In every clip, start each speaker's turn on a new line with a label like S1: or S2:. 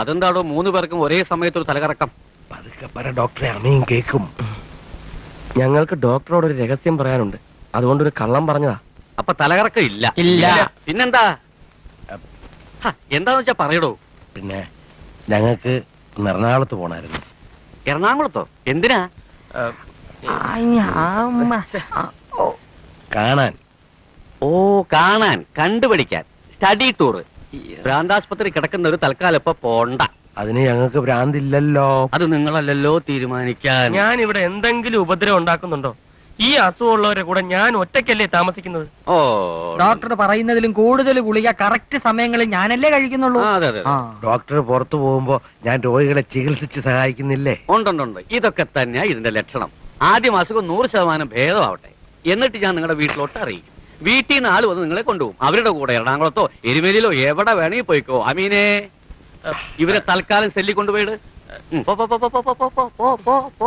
S1: അതെന്താടോ മൂന്ന് പേർക്കും ഒരേ സമയത്ത് ഒരു തലകറക്കം
S2: പതുക്കെ പറ ഡോക്ടറെ അമ്മയും കേക്കും
S3: ഞങ്ങൾക്ക് ഡോക്ടറോട് ഒരു രഹസ്യം പറയാനുണ്ട് അതുകൊണ്ട് ഒരു കള്ളം പറഞ്ഞതാ
S1: അപ്പൊ തലകറക്കം ഇല്ല
S3: ഇല്ല.
S1: പിന്നെന്താ ഹ, എന്താന്ന് വെച്ചാ പറയടോ
S2: പിന്നെ ഞങ്ങൾക്ക് ഒന്ന് എറണാകുളത്ത് പോണായിരുന്നു
S1: എറണാകുളത്തോ എന്തിനാ
S2: കാണാൻ
S1: ഓ കാണാൻ കണ്ടുപിടിക്കാൻ സ്റ്റഡി ടൂർ ഭ്രാന്താസ്പത്രി കിടക്കുന്ന ഒരു തൽക്കാലം ഇപ്പൊ പോണ്ട
S2: അതിന് ഞങ്ങൾക്ക് ഭ്രാന്തില്ലല്ലോ
S1: അത് നിങ്ങളല്ലല്ലോ തീരുമാനിക്കാൻ
S3: ഞാൻ ഇവിടെ എന്തെങ്കിലും ഉപദ്രവം ഉണ്ടാക്കുന്നുണ്ടോ ഈ അസുഖമുള്ളവരെ കൂടെ ഞാൻ ഒറ്റയ്ക്കല്ലേ താമസിക്കുന്നത്
S1: ഓ
S4: ഡോക്ടർ പറയുന്നതിലും കൂടുതൽ ഗുളിക കറക്റ്റ് സമയങ്ങളിൽ ഞാനല്ലേ കഴിക്കുന്നുള്ളൂ
S1: ആ, അതെ അതെ
S4: ആ.
S2: ഡോക്ടർ പുറത്തു പോകുമ്പോ ഞാൻ രോഗികളെ ചികിത്സിച്ച് സഹായിക്കുന്നില്ലേ
S1: ഉണ്ടുണ്ടുണ്ട് ഇതൊക്കെ തന്നെയാ ഇതിന്റെ ലക്ഷണം ആദ്യം അസുഖം നൂറ് ശതമാനം ഭേദമാവട്ടെ എന്നിട്ട് ഞാൻ നിങ്ങളുടെ വീട്ടിലോട്ട് അറിയിക്കും വീട്ടിൽ നിന്ന് ആള് വന്ന് നിങ്ങളെ കൊണ്ടുപോകും അവരുടെ കൂടെ എറണാകുളത്തോ എരുമേലിയിലോ എവിടെ വേണമെങ്കിൽ പോയിക്കോ അമീനെ ഇവരെ തൽക്കാലം സെല്ലി കൊണ്ടുപോയിട് ഉം, പോ, പോ, പോ, പോ, പോ, പോ, പോ, പോ, പോ, പോ.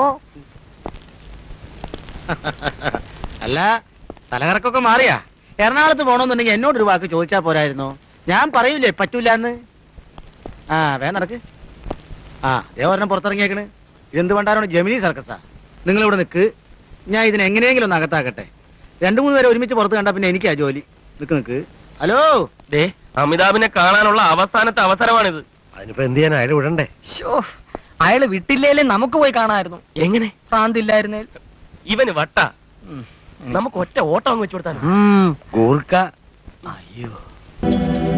S5: അല്ല തലകറക്കൊക്കെ മാറിയാ എറണാകുളത്ത് പോണോന്നുണ്ടെങ്കിൽ എന്നോട് ഒരു വാക്ക് ചോദിച്ചാ പോരായിരുന്നോ ഞാൻ പറയൂലേ പറ്റൂലെന്ന് ആ വേ നടക്ക് ആ ദേ ഒരെണ്ണം പുറത്തിറങ്ങിയേക്കണ് എന്ത് വേണ്ടാരാണ് ജമിനി സർക്കസാ നിങ്ങൾ ഇവിടെ നിൽക്ക് ഞാൻ ഇതിനെ എങ്ങനെയെങ്കിലും ഒന്ന് അകത്താക്കട്ടെ രണ്ടു മൂന്ന് പേരെ ഒരുമിച്ച് പുറത്ത് കണ്ടാ പിന്നെ എനിക്കാ ജോലി നിക്ക് നിക്ക് ഹലോ
S3: ദേ അമിതാഭിനെ കാണാനുള്ള അവസാനത്തെ അവസരമാണിത്
S2: അതിനിപ്പോ എന്ത് ചെയ്യാൻ അയാൾ വിടണ്ടേ
S4: ശോ, അയാള് വിട്ടില്ലേലേ നമുക്ക് പോയി കാണാമായിരുന്നു
S3: എങ്ങനെ
S4: ഭ്രാന്തില്ലായിരുന്നേ
S3: ഇവന് വട്ട നമുക്ക് ഒറ്റ ഓട്ടം അങ്ങ് വെച്ചു കൊടുത്താൽ
S2: ഗൂർക്ക
S3: അയ്യോ